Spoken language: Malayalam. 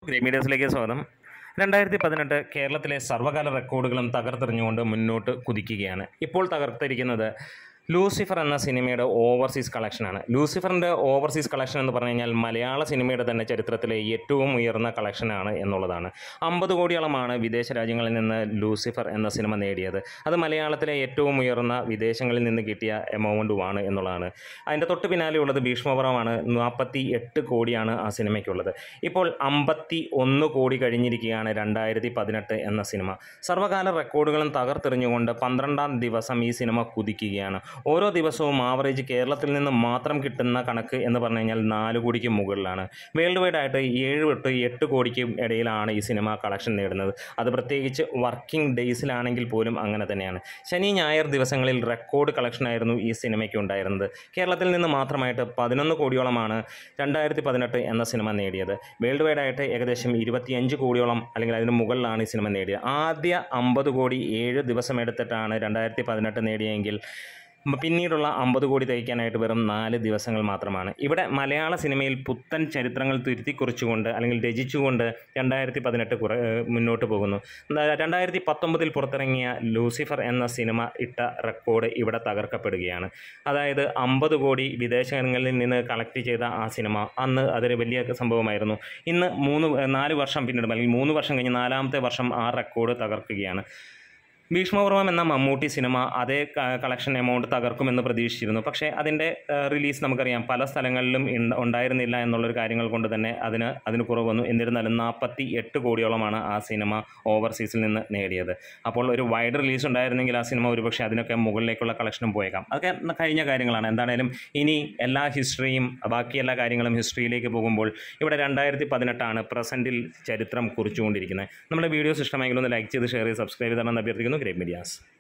ഗ്രേ മീഡിയസിലേക്ക് സ്വാഗതം രണ്ടായിരത്തി പതിനെട്ട് കേരളത്തിലെ സർവ്വകാല റെക്കോർഡുകളും തകർത്തെറിഞ്ഞുകൊണ്ട് മുന്നോട്ട് കുതിക്കുകയാണ് ഇപ്പോൾ തകർത്തിരിക്കുന്നത് ലൂസിഫർ എന്ന സിനിമയുടെ ഓവർസീസ് കളക്ഷനാണ് ലൂസിഫറിൻ്റെ ഓവർസീസ് കളക്ഷൻ എന്ന് പറഞ്ഞു കഴിഞ്ഞാൽ മലയാള സിനിമയുടെ തന്നെ ചരിത്രത്തിലെ ഏറ്റവും ഉയർന്ന കളക്ഷനാണ് എന്നുള്ളതാണ് അമ്പത് കോടിയോളമാണ് വിദേശ രാജ്യങ്ങളിൽ നിന്ന് ലൂസിഫർ എന്ന സിനിമ നേടിയത് അത് മലയാളത്തിലെ ഏറ്റവും ഉയർന്ന വിദേശങ്ങളിൽ നിന്ന് കിട്ടിയ എമൗണ്ടുമാണ് എന്നുള്ളതാണ് അതിൻ്റെ തൊട്ട് പിന്നാലെയുള്ളത് ഭീഷ്മപുരമാണ് നാൽപ്പത്തി എട്ട് കോടിയാണ് ആ സിനിമയ്ക്കുള്ളത് ഇപ്പോൾ അമ്പത്തി ഒന്ന് കോടി കഴിഞ്ഞിരിക്കുകയാണ് രണ്ടായിരത്തി പതിനെട്ട് എന്ന സിനിമ സർവ്വകാല റെക്കോർഡുകളും തകർത്തെറിഞ്ഞുകൊണ്ട് പന്ത്രണ്ടാം ദിവസം ഈ സിനിമ കുതിക്കുകയാണ് ഓരോ ദിവസവും ആവറേജ് കേരളത്തിൽ നിന്ന് മാത്രം കിട്ടുന്ന കണക്ക് എന്ന് പറഞ്ഞു കഴിഞ്ഞാൽ നാല് കോടിക്ക് മുകളിലാണ് വേൾഡ് വൈഡ് ആയിട്ട് ഏഴ് തൊട്ട് എട്ട് കോടിക്ക് ഇടയിലാണ് ഈ സിനിമ കളക്ഷൻ നേടുന്നത് അത് പ്രത്യേകിച്ച് വർക്കിംഗ് ഡേയ്സിലാണെങ്കിൽ പോലും അങ്ങനെ തന്നെയാണ് ശനി ഞായർ ദിവസങ്ങളിൽ റെക്കോർഡ് കളക്ഷനായിരുന്നു ഈ സിനിമയ്ക്ക് ഉണ്ടായിരുന്നത് കേരളത്തിൽ നിന്ന് മാത്രമായിട്ട് പതിനൊന്ന് കോടിയോളമാണ് രണ്ടായിരത്തി പതിനെട്ട് എന്ന സിനിമ നേടിയത് വേൾഡ് വൈഡ് ആയിട്ട് ഏകദേശം ഇരുപത്തിയഞ്ച് കോടിയോളം അല്ലെങ്കിൽ അതിന് മുകളിലാണ് ഈ സിനിമ നേടിയത് ആദ്യ അമ്പത് കോടി ഏഴ് ദിവസം എടുത്തിട്ടാണ് രണ്ടായിരത്തി പതിനെട്ട് നേടിയെങ്കിൽ മ- പിന്നീടുള്ള അമ്പത് കോടി തയ്ക്കാനായിട്ട് വെറും നാല് ദിവസങ്ങൾ മാത്രമാണ് ഇവിടെ മലയാള സിനിമയിൽ പുത്തൻ ചരിത്രങ്ങൾ തിരുത്തി കുറിച്ചുകൊണ്ട് അല്ലെങ്കിൽ രചിച്ചുകൊണ്ട് രണ്ടായിരത്തി പതിനെട്ട് കുറ ഏഹ് മുന്നോട്ട് പോകുന്നു എന്താ- രണ്ടായിരത്തി പത്തൊമ്പതിൽ പുറത്തിറങ്ങിയ ലൂസിഫർ എന്ന സിനിമ ഇട്ട റെക്കോർഡ് ഇവിടെ തകർക്കപ്പെടുകയാണ് അതായത് അമ്പത് കോടി വിദേശങ്ങളിൽ നിന്ന് കളക്ട് ചെയ്ത ആ സിനിമ അന്ന് അതൊരു വലിയ സംഭവമായിരുന്നു ഇന്ന് മൂന്ന് നാല് വർഷം പിന്നിടും അല്ലെങ്കിൽ മൂന്ന് വർഷം കഴിഞ്ഞ് നാലാമത്തെ വർഷം ആ റെക്കോർഡ് തകർക്കുകയാണ് ഭീഷ്മപർവം എന്ന മമ്മൂട്ടി സിനിമ അതേ ക- കളക്ഷൻ എമൗണ്ട് തകർക്കുമെന്ന് പ്രതീക്ഷിച്ചിരുന്നു പക്ഷേ അതിൻ്റെ ഏഹ്, റിലീസ് നമുക്കറിയാം പല സ്ഥലങ്ങളിലും ഇണ്ട- ഉണ്ടായിരുന്നില്ല എന്നുള്ളൊരു കാര്യങ്ങൾ കൊണ്ട് തന്നെ അതിന് അതിന് കുറവ് വന്നു എന്നിരുന്നാലും നാൽപ്പത്തി എട്ട് കോടിയോളമാണ് ആ സിനിമ ഓവർസീസിൽ നിന്ന് നേടിയത് അപ്പോൾ ഒരു വൈഡ് റിലീസ് ഉണ്ടായിരുന്നെങ്കിൽ ആ സിനിമ ഒരുപക്ഷെ അതിനൊക്കെ മുകളിലേക്കുള്ള കളക്ഷനും പോയേക്കാം അതൊക്കെ ന- കഴിഞ്ഞ കാര്യങ്ങളാണ് എന്താണേലും ഇനി എല്ലാ ഹിസ്റ്ററിയും ബാക്കി എല്ലാ കാര്യങ്ങളും ഹിസ്റ്ററിയിലേക്ക് പോകുമ്പോൾ ഇവിടെ രണ്ടായിരത്തി പതിനെട്ടാണ് പ്രസൻറ്റിൽ ചരിത്രം കുറിച്ചുകൊണ്ടിരിക്കുന്നത് നമ്മുടെ വീഡിയോസ് ഇഷ്ടമെങ്കിൽ ഒന്ന് ലൈക്ക് ചെയ്ത് ഷെയർ ചെയ്ത് സബ്സ്ക്രൈബ് ചെയ്യണമെന്ന് അഭ്യർത്ഥിക്കുന്നു ഗ്രേറ്റ് മീഡിയാസ്